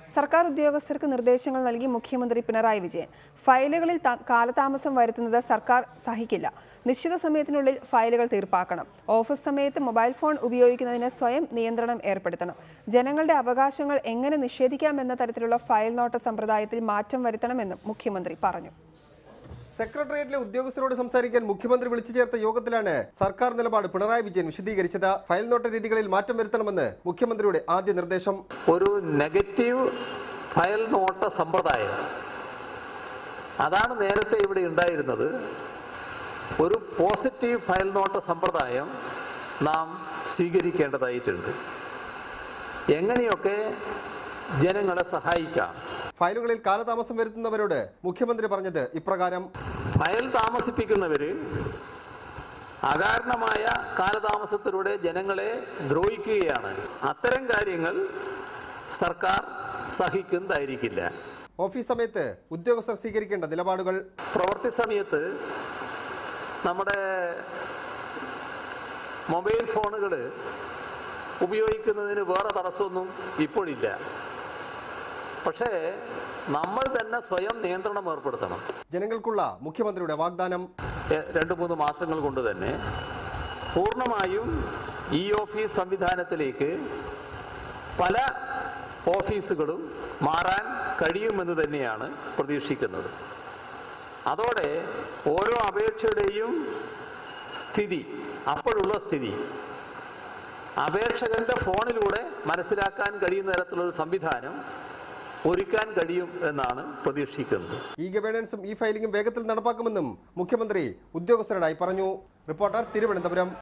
സർക്കാർ ഉദ്യോഗസ്ഥർക്ക് നിർദ്ദേശങ്ങൾ നൽകി മുഖ്യമന്ത്രി പിണറായി വിജയൻ ഫയലുകളിൽ ത- കാലതാമസം വരുത്തുന്നത് സർക്കാർ സഹിക്കില്ല നിശ്ചിത സമയത്തിനുള്ളിൽ ഫയലുകൾ തീർപ്പാക്കണം ഓഫീസ് സമയത്ത് മൊബൈൽ ഫോൺ ഉപയോഗിക്കുന്നതിന് സ്വയം നിയന്ത്രണം ഏർപ്പെടുത്തണം ജനങ്ങളുടെ അവകാശങ്ങൾ എങ്ങനെ നിഷേധിക്കാമെന്ന തരത്തിലുള്ള ഫയൽ നോട്ട സമ്പ്രദായത്തിൽ മാറ്റം വരുത്തണമെന്നും മുഖ്യമന്ത്രി പറഞ്ഞു സെക്രട്ടേറിയറ്റിലെ ഉദ്യോഗസ്ഥരോട് സംസാരിക്കാൻ മുഖ്യമന്ത്രി വിളിച്ചു ചേർത്ത യോഗത്തിലാണ് സർക്കാർ നിലപാട് പിണറായി വിജയൻ വിശദീകരിച്ചത് ഫയൽ നോട്ട രീതികളിൽ മാറ്റം വരുത്തണമെന്ന് മുഖ്യമന്ത്രിയുടെ ആദ്യ നിർദ്ദേശം ഒരു നെഗറ്റീവ് ഫയൽ നോട്ട സമ്പ്രദായം അതാണ് നേരത്തെ ഇവിടെ ഉണ്ടായിരുന്നത് ഒരു പോസിറ്റീവ് ഫയൽ നോട്ട സമ്പ്രദായം നാം സ്വീകരിക്കേണ്ടതായിട്ടുണ്ട് എങ്ങനെയൊക്കെ ജനങ്ങളെ സഹായിക്കാം ഫയലുകളിൽ കാലതാമസം വരുത്തുന്നവരോട് മുഖ്യമന്ത്രി പറഞ്ഞത് ഇപ്രകാരം ഫയൽ താമസിപ്പിക്കുന്നവര് അകാരണമായ കാലതാമസത്തിലൂടെ ജനങ്ങളെ ദ്രോഹിക്കുകയാണ് അത്തരം കാര്യങ്ങൾ സർക്കാർ സഹിക്കുന്നതായിരിക്കില്ല ഓഫീസ് സമയത്ത് ഉദ്യോഗസ്ഥർ സ്വീകരിക്കേണ്ട നിലപാടുകൾ പ്രവൃത്തി സമയത്ത് നമ്മുടെ മൊബൈൽ ഫോണുകൾ ഉപയോഗിക്കുന്നതിന് വേറെ തടസ്സമൊന്നും ഇപ്പോഴില്ല പക്ഷേ നമ്മൾ തന്നെ സ്വയം നിയന്ത്രണം ഏർപ്പെടുത്തണം ജനങ്ങൾക്കുള്ള മുഖ്യമന്ത്രിയുടെ വാഗ്ദാനം എ- രണ്ട് മൂന്ന് മാസങ്ങൾ കൊണ്ട് തന്നെ പൂർണ്ണമായും ഇ ഓഫീസ് സംവിധാനത്തിലേക്ക് പല ഓഫീസുകളും മാറാൻ കഴിയുമെന്ന് തന്നെയാണ് പ്രതീക്ഷിക്കുന്നത് അതോടെ ഓരോ അപേക്ഷയുടെയും സ്ഥിതി അപ്പോഴുള്ള സ്ഥിതി അപേക്ഷകന്റെ ഫോണിലൂടെ മനസ്സിലാക്കാൻ കഴിയുന്ന തരത്തിലുള്ള സംവിധാനം ഒരുക്കാൻ കഴിയും എന്നാണ് പ്രതീക്ഷിക്കുന്നത് ഇ ഗവേണൻസും ഇ ഫയലിംഗും വേഗത്തിൽ നടപ്പാക്കുമെന്നും മുഖ്യമന്ത്രി ഉദ്യോഗസ്ഥരോടായി പറഞ്ഞു റിപ്പോർട്ടർ തിരുവനന്തപുരം